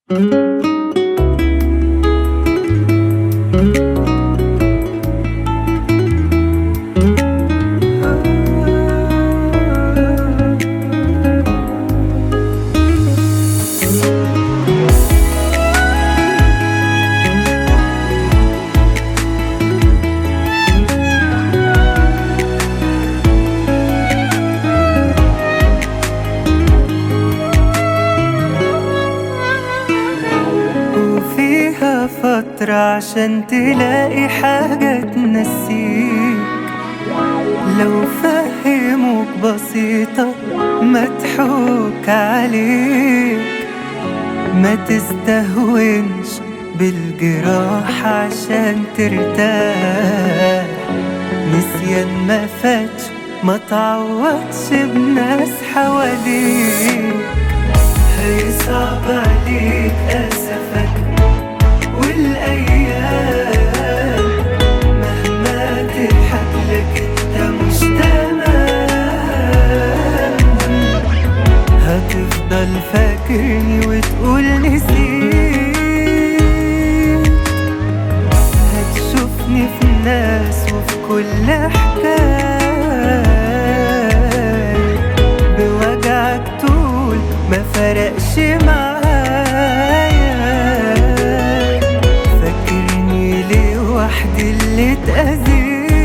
وفيها فترة عشان تلاقي حاجة تنسيك لو فهموك بسيطة مضحوك عليك ما تستهونش بالجراح عشان ترتاح نسيان ما فاتش ما تعوضش بناس حواليك هيصعب عليك أسفك والأيام مهما تضحك لك انت مش تمام هتفضل فاكرني وتقول نسيت هتشوفني في الناس وفي كل حكاية بوجعك طول ما فرقش معايا فاكرني لوحدي اللي اتأذيت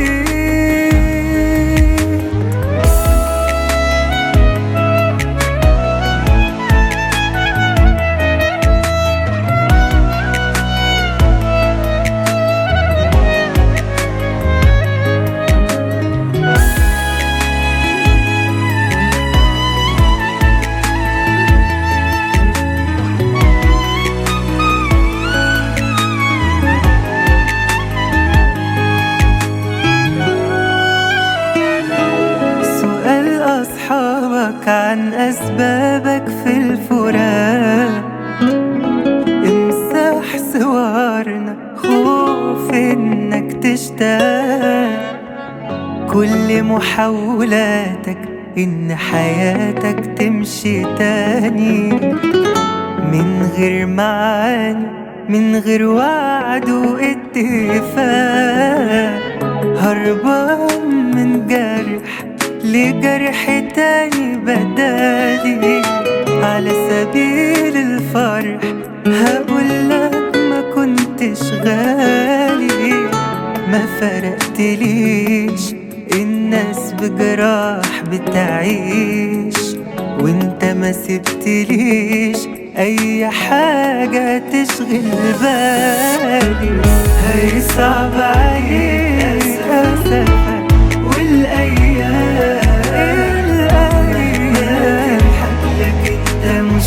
سؤال أصحابك عن أسبابك في الفراق امسح صورنا خوف إنك تشتاق كل محاولاتك إن حياتك تمشي تاني من غير معاني من غير وعد واتفاق هربان من جرح لجرح تاني بدالي على سبيل الفرح هقول لك ما كنتش غالي ما فرقتليش الناس بجراح بتعيش وانت ما سبتليش اي حاجة تشغل بالي هيصعب عليك اسفك والايام الايام حقلك انت مش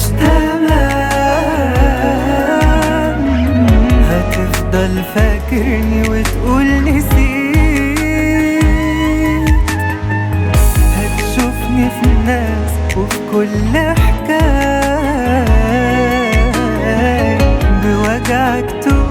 تمام هتفضل فاكرني وتقول نسيت هتشوفني في الناس وفي كل حكاية بوجعك تقول